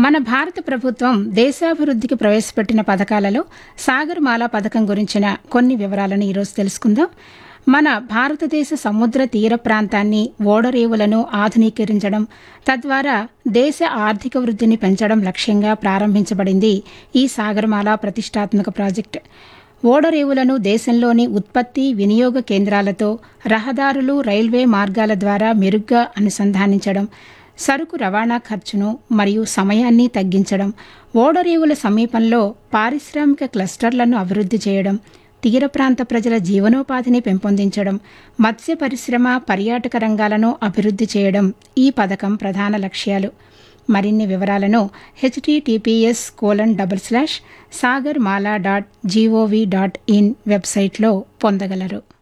మన భారత ప్రభుత్వం దేశాభివృద్ధికి ప్రవేశపెట్టిన పథకాలలో సాగర్మాల పథకం గురించిన కొన్ని వివరాలను ఈరోజు తెలుసుకుందాం మన భారతదేశ సముద్ర తీర ప్రాంతాన్ని ఓడరేవులను ఆధునీకరించడం తద్వారా దేశ ఆర్థిక వృద్ధిని పెంచడం లక్ష్యంగా ప్రారంభించబడింది ఈ సాగర్మాల ప్రతిష్టాత్మక ప్రాజెక్టు ఓడరేవులను దేశంలోని ఉత్పత్తి వినియోగ కేంద్రాలతో రహదారులు రైల్వే మార్గాల ద్వారా మెరుగ్గా అనుసంధానించడం సరుకు రవాణా ఖర్చును మరియు సమయాన్ని తగ్గించడం ఓడరేవుల సమీపంలో పారిశ్రామిక క్లస్టర్లను అభివృద్ధి చేయడం తీర ప్రాంత ప్రజల జీవనోపాధిని పెంపొందించడం మత్స్య పరిశ్రమ పర్యాటక రంగాలను అభివృద్ధి చేయడం ఈ పథకం ప్రధాన లక్ష్యాలు మరిన్ని వివరాలను HTTPS colon double slash Sagarmala dot GOV dot in వెబ్సైట్లో పొందగలరు